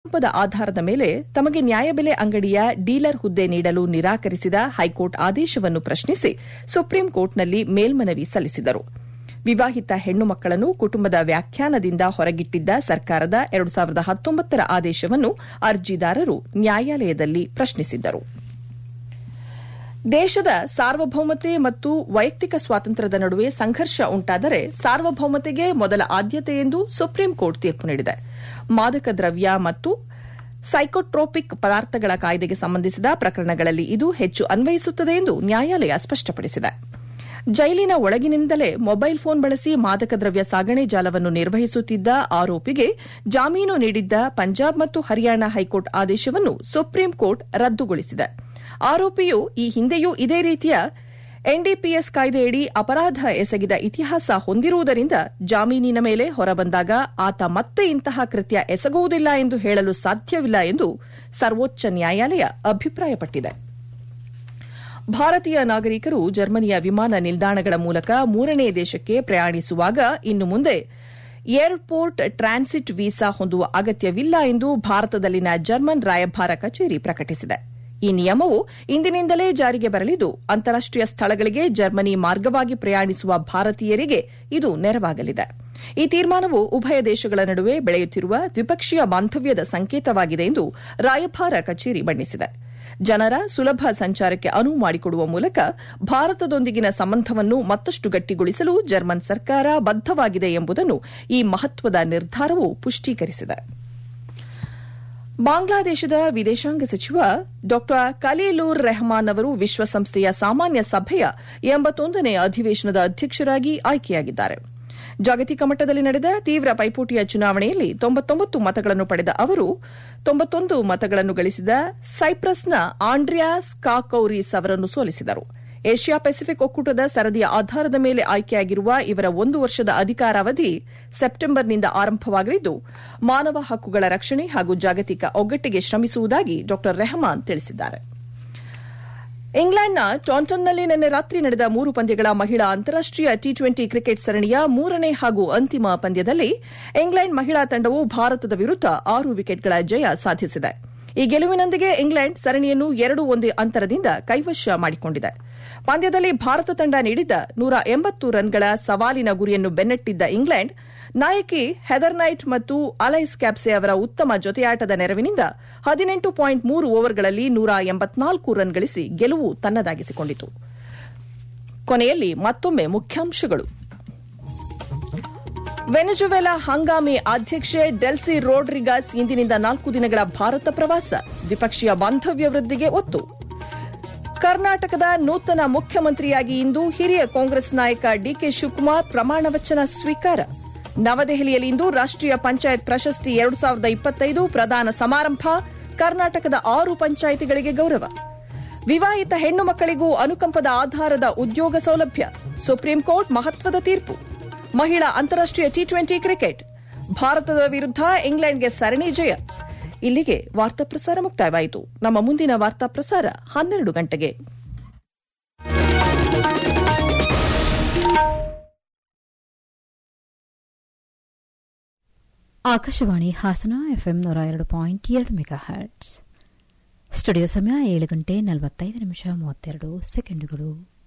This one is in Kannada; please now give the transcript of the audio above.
ಅನುಕಂಪದ ಆಧಾರದ ಮೇಲೆ ತಮಗೆ ನ್ಯಾಯಬೆಲೆ ಅಂಗಡಿಯ ಡೀಲರ್ ಹುದ್ದೆ ನೀಡಲು ನಿರಾಕರಿಸಿದ ಹೈಕೋರ್ಟ್ ಆದೇಶವನ್ನು ಪ್ರಶ್ನಿಸಿ ಸುಪ್ರೀಂ ಕೋರ್ಟ್ನಲ್ಲಿ ಮೇಲ್ಮನವಿ ಸಲ್ಲಿಸಿದರು ವಿವಾಹಿತ ಹೆಣ್ಣು ಮಕ್ಕಳನ್ನು ಕುಟುಂಬದ ವ್ಯಾಖ್ಯಾನದಿಂದ ಹೊರಗಿಟ್ಟಿದ್ದ ಸರ್ಕಾರದ ಎರಡು ಸಾವಿರದ ಹತ್ತೊಂಬತ್ತರ ಆದೇಶವನ್ನು ಅರ್ಜಿದಾರರು ನ್ಯಾಯಾಲಯದಲ್ಲಿ ಪ್ರಶ್ನಿಸಿದ್ದರು ದೇಶದ ಸಾರ್ವಭೌಮತೆ ಮತ್ತು ವೈಯಕ್ತಿಕ ಸ್ವಾತಂತ್ರ್ಯದ ನಡುವೆ ಸಂಘರ್ಷ ಉಂಟಾದರೆ ಸಾರ್ವಭೌಮತೆಗೆ ಮೊದಲ ಆದ್ಯತೆ ಎಂದು ಸುಪ್ರೀಂ ಕೋರ್ಟ್ ತೀರ್ಪು ನೀಡಿದೆ ಮಾದಕ ದ್ರವ್ಯ ಮತ್ತು ಸೈಕೋಟ್ರೋಪಿಕ್ ಪದಾರ್ಥಗಳ ಕಾಯ್ದೆಗೆ ಸಂಬಂಧಿಸಿದ ಪ್ರಕರಣಗಳಲ್ಲಿ ಇದು ಹೆಚ್ಚು ಅನ್ವಯಿಸುತ್ತದೆ ಎಂದು ನ್ಯಾಯಾಲಯ ಸ್ಪಷ್ಟಪಡಿಸಿದೆ ಜೈಲಿನ ಒಳಗಿನಿಂದಲೇ ಮೊಬೈಲ್ ಫೋನ್ ಬಳಸಿ ಮಾದಕ ದ್ರವ್ಯ ಸಾಗಣೆ ಜಾಲವನ್ನು ನಿರ್ವಹಿಸುತ್ತಿದ್ದ ಆರೋಪಿಗೆ ಜಾಮೀನು ನೀಡಿದ್ದ ಪಂಜಾಬ್ ಮತ್ತು ಹರಿಯಾಣ ಹೈಕೋರ್ಟ್ ಆದೇಶವನ್ನು ಸುಪ್ರೀಂ ಕೋರ್ಟ್ ರದ್ದುಗೊಳಿಸಿದೆ ಆರೋಪಿಯು ಈ ಹಿಂದೆಯೂ ಇದೇ ರೀತಿಯ ಎನ್ಡಿಪಿಎಸ್ ಕಾಯ್ದೆಯಡಿ ಅಪರಾಧ ಎಸಗಿದ ಇತಿಹಾಸ ಹೊಂದಿರುವುದರಿಂದ ಜಾಮೀನಿನ ಮೇಲೆ ಹೊರಬಂದಾಗ ಆತ ಮತ್ತೆ ಇಂತಹ ಕೃತ್ಯ ಎಸಗುವುದಿಲ್ಲ ಎಂದು ಹೇಳಲು ಸಾಧ್ಯವಿಲ್ಲ ಎಂದು ಸರ್ವೋಚ್ಚ ನ್ಯಾಯಾಲಯ ಅಭಿಪ್ರಾಯಪಟ್ಟಿದೆ ಭಾರತೀಯ ನಾಗರಿಕರು ಜರ್ಮನಿಯ ವಿಮಾನ ನಿಲ್ದಾಣಗಳ ಮೂಲಕ ಮೂರನೇ ದೇಶಕ್ಕೆ ಪ್ರಯಾಣಿಸುವಾಗ ಇನ್ನು ಮುಂದೆ ಏರ್ಪೋರ್ಟ್ ಟ್ರಾನ್ಸಿಟ್ ವೀಸಾ ಹೊಂದುವ ಅಗತ್ಯವಿಲ್ಲ ಎಂದು ಭಾರತದಲ್ಲಿನ ಜರ್ಮನ್ ರಾಯಭಾರ ಕಚೇರಿ ಪ್ರಕಟಿಸಿದೆ ಈ ನಿಯಮವು ಇಂದಿನಿಂದಲೇ ಜಾರಿಗೆ ಬರಲಿದ್ದು ಅಂತಾರಾಷ್ಟೀಯ ಸ್ಥಳಗಳಿಗೆ ಜರ್ಮನಿ ಮಾರ್ಗವಾಗಿ ಪ್ರಯಾಣಿಸುವ ಭಾರತೀಯರಿಗೆ ಇದು ನೆರವಾಗಲಿದೆ ಈ ತೀರ್ಮಾನವು ಉಭಯ ದೇಶಗಳ ನಡುವೆ ಬೆಳೆಯುತ್ತಿರುವ ದ್ವಿಪಕ್ಷೀಯ ಬಾಂಧವ್ಯದ ಸಂಕೇತವಾಗಿದೆ ಎಂದು ರಾಯಭಾರ ಕಚೇರಿ ಬಣ್ಣಿಸಿದೆ ಜನರ ಸುಲಭ ಸಂಚಾರಕ್ಕೆ ಅನುವು ಮಾಡಿಕೊಡುವ ಮೂಲಕ ಭಾರತದೊಂದಿಗಿನ ಸಂಬಂಧವನ್ನು ಮತ್ತಷ್ಟು ಗಟ್ಟಿಗೊಳಿಸಲು ಜರ್ಮನ್ ಸರ್ಕಾರ ಬದ್ದವಾಗಿದೆ ಎಂಬುದನ್ನು ಈ ಮಹತ್ವದ ನಿರ್ಧಾರವು ಪುಷ್ಟೀಕರಿಸಿದೆ ಬಾಂಗ್ಲಾದೇಶದ ವಿದೇಶಾಂಗ ಸಚಿವ ಡಾ ಕಲೀಲೂರ್ ರೆಹಮಾನ್ ಅವರು ವಿಶ್ವಸಂಸ್ಥೆಯ ಸಾಮಾನ್ಯ ಸಭೆಯ ಎಂಬತ್ತೊಂದನೇ ಅಧಿವೇಶನದ ಅಧ್ಯಕ್ಷರಾಗಿ ಆಯ್ಕೆಯಾಗಿದ್ದಾರೆ ಜಾಗತಿಕ ಮಟ್ಟದಲ್ಲಿ ನಡೆದ ತೀವ್ರ ಪೈಪೋಟಿಯ ಚುನಾವಣೆಯಲ್ಲಿ ತೊಂಬತ್ತೊಂಬತ್ತು ಮತಗಳನ್ನು ಪಡೆದ ಅವರು ತೊಂಬತ್ತೊಂದು ಮತಗಳನ್ನು ಗಳಿಸಿದ ಸೈಪ್ರಸ್ನ ಆಂಡ್ರಿಯಾಸ್ ಕಾಕೌರಿಸ್ ಅವರನ್ನು ಸೋಲಿಸಿದರು ಏಷ್ಯಾ ಪೆಸಿಫಿಕ್ ಒಕ್ಕೂಟದ ಸರದಿಯ ಆಧಾರದ ಮೇಲೆ ಆಯ್ಕೆಯಾಗಿರುವ ಇವರ ಒಂದು ವರ್ಷದ ಅಧಿಕಾರಾವಧಿ ಸೆಪ್ಟೆಂಬರ್ನಿಂದ ಆರಂಭವಾಗಲಿದ್ದು ಮಾನವ ಹಕ್ಕುಗಳ ರಕ್ಷಣೆ ಹಾಗೂ ಜಾಗತಿಕ ಒಗ್ಗಟ್ಟಿಗೆ ಶ್ರಮಿಸುವುದಾಗಿ ಡಾ ರೆಹಮಾನ್ ತಿಳಿಸಿದ್ದಾರೆ ಇಂಗ್ಲೆಂಡ್ನ ಟಾಂಟನ್ನಲ್ಲಿ ನಿನ್ನೆ ರಾತ್ರಿ ನಡೆದ ಮೂರು ಪಂದ್ಯಗಳ ಮಹಿಳಾ ಅಂತಾರಾಷ್ಟೀಯ ಟಿ ಟ್ವೆಂಟಿ ಕ್ರಿಕೆಟ್ ಸರಣಿಯ ಮೂರನೇ ಹಾಗೂ ಅಂತಿಮ ಪಂದ್ಯದಲ್ಲಿ ಇಂಗ್ಲೆಂಡ್ ಮಹಿಳಾ ತಂಡವು ಭಾರತದ ವಿರುದ್ದ ಆರು ವಿಕೆಟ್ಗಳ ಜಯ ಸಾಧಿಸಿದೆ ಈ ಗೆಲುವಿನೊಂದಿಗೆ ಇಂಗ್ಲೆಂಡ್ ಸರಣಿಯನ್ನು ಎರಡು ಒಂದು ಅಂತರದಿಂದ ಕೈವಶ ಮಾಡಿಕೊಂಡಿದೆ ಪಂದ್ಯದಲ್ಲಿ ಭಾರತ ತಂಡ ನೀಡಿದ್ದ ನೂರ ಎಂಬತ್ತು ರನ್ಗಳ ಸವಾಲಿನ ಗುರಿಯನ್ನು ಬೆನ್ನಟ್ಟಿದ್ದ ಇಂಗ್ಲೆಂಡ್ ನಾಯಕಿ ಹೆದರ್ ನೈಟ್ ಮತ್ತು ಅಲೈಸ್ ಕ್ಯಾಪ್ಸೆ ಅವರ ಉತ್ತಮ ಜೊತೆಯಾಟದ ನೆರವಿನಿಂದ ಹದಿನೆಂಟು ಪಾಯಿಂಟ್ ಮೂರು ಓವರ್ಗಳಲ್ಲಿ ನೂರ ಎಂಬತ್ನಾಲ್ಕು ರನ್ ಗಳಿಸಿ ಗೆಲುವು ತನ್ನದಾಗಿಸಿಕೊಂಡಿತು ಕೊನೆಯಲ್ಲಿ ಮತ್ತೊಮ್ಮೆ ಮುಖ್ಯಾಂಶಗಳು ವೆನೆಜುವೆಲಾ ಹಂಗಾಮಿ ಅಧ್ಯಕ್ಷೆ ಡೆಲ್ಸಿ ರೋಡ್ರಿಗಾಸ್ ಇಂದಿನಿಂದ ನಾಲ್ಕು ದಿನಗಳ ಭಾರತ ಪ್ರವಾಸ ದ್ವಿಪಕ್ಷೀಯ ಬಾಂಧವ್ಯ ವೃದ್ಧಿಗೆ ಒತ್ತು ಕರ್ನಾಟಕದ ನೂತನ ಮುಖ್ಯಮಂತ್ರಿಯಾಗಿ ಇಂದು ಹಿರಿಯ ಕಾಂಗ್ರೆಸ್ ನಾಯಕ ಡಿಕೆ ಶಿವಕುಮಾರ್ ಪ್ರಮಾಣ ವಚನ ಸ್ವೀಕಾರ ನವದೆಹಲಿಯಲ್ಲಿಂದು ರಾಷ್ಟೀಯ ಪಂಚಾಯತ್ ಪ್ರಶಸ್ತಿ ಎರಡು ಸಾವಿರದ ಇಪ್ಪತ್ತೈದು ಪ್ರದಾನ ಸಮಾರಂಭ ಕರ್ನಾಟಕದ ಆರು ಪಂಚಾಯಿತಿಗಳಿಗೆ ಗೌರವ ವಿವಾಹಿತ ಹೆಣ್ಣು ಮಕ್ಕಳಿಗೂ ಅನುಕಂಪದ ಆಧಾರದ ಉದ್ಯೋಗ ಸೌಲಭ್ಯ ಸುಪ್ರೀಂ ಕೋರ್ಟ್ ಮಹತ್ವದ ತೀರ್ಪು ಮಹಿಳಾ ಅಂತಾರಾಷ್ಟೀಯ ಟಿ ಟ್ವೆಂಟಿ ಕ್ರಿಕೆಟ್ ಭಾರತದ ವಿರುದ್ಧ ಇಂಗ್ಲೆಂಡ್ಗೆ ಸರಣಿ ಜಯ ಇಲ್ಲಿಗೆ ವಾರ್ತಾ ಪ್ರಸಾರ ಮುಕ್ತಾಯವಾಯಿತು ನಮ್ಮ ಮುಂದಿನ ವಾರ್ತಾ ಪ್ರಸಾರ ಹನ್ನೆರಡು ಗಂಟೆಗೆ ಆಕಾಶವಾಣಿ ಹಾಸನ ಎಫ್ಎಂ ನೂರ ಎರಡು ಪಾಯಿಂಟ್ ಎರಡು ಮೆಗಾ ಹರ್ಟ್ಸ್ ಸ್ಟುಡಿಯೋ ಸಮಯ ಏಳು ಗಂಟೆ ನಲವತ್ತೈದು ನಿಮಿಷ ಮೂವತ್ತೆರಡು ಸೆಕೆಂಡುಗಳು